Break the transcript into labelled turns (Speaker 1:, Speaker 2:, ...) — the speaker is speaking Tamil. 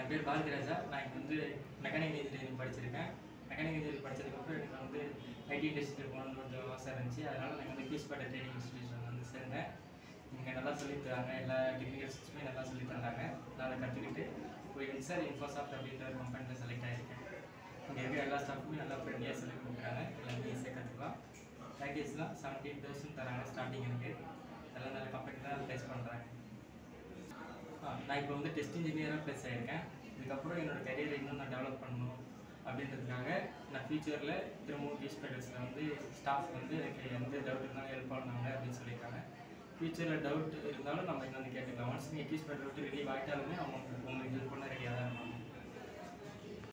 Speaker 1: பேர் பாரதிராஜா நான் இங்கே வந்து மெக்கானிக்கல் இன்ஜினியரிங் படிச்சிருக்கேன் மெக்கானிக்கல் இன்ஜினியரிங் படிச்சதுக்கப்புறம் எனக்கு வந்து ஐடி இண்டஸ்ட்ரியில் போகணும்னு கொஞ்சம் ஆசை இருந்துச்சு அதனால் நான் வந்து கீஸ்பேட்டை ட்ரைனிங் இன்ஸ்டியூஷன் வந்து சேர்ந்தேன் இங்கே நல்லா சொல்லித் தராங்க எல்லா டெக்னிக்கல் சிஸ்டமே நல்லா சொல்லித் தந்தாங்க நான் அதை கற்றுக்கிட்டு இப்போ இன்சார் இன்ஃபோசாஃப்ட் அப்படின்ற ஒரு கம்பெனியில் செலக்ட் ஆகிருக்கேன் இங்கே இருக்க எல்லா ஸ்டாஃபுமே நல்லா ஃப்ரெண்ட்லியாக சொல்லி கொடுக்குறாங்க எல்லாமே ஈஸியாக கற்றுக்கலாம் பேக்கேஜ்லாம் செவன்டீன் தௌசண்ட் தராங்க ஸ்டார்டிங் எனக்கு எல்லாம் நல்ல கம்பெனி தான் ப்ளேஸ் பண்ணுறாங்க நான் இப்போ வந்து டெஸ்ட் இன்ஜினியராக ப்ளேஸ் ஆகிருக்கேன் இதுக்கப்புறம் என்னோட கரியரை இன்னும் நான் டெவலப் பண்ணணும் அப்படின்றதுக்காக நான் ஃபியூச்சரில் திரும்பவும் பீஸ் பேட்டர்ஸில் வந்து ஸ்டாஃப் வந்து எனக்கு எந்த டவுட் இருந்தாலும் ஹெல்ப் பண்ணாங்க அப்படின்னு சொல்லியிருக்காங்க ஃபியூச்சரில் டவுட் இருந்தாலும் நம்ம இன்னொன்று கேட்டுக்கலாம் ஒன்ஸ் நீங்கள் பீஸ் பேட்டர் விட்டு ரிலீவ் ஆகிட்டாலுமே அவங்க உங்களுக்கு ஹெல்ப் பண்ண ரெடியாக தான் இருப்பாங்க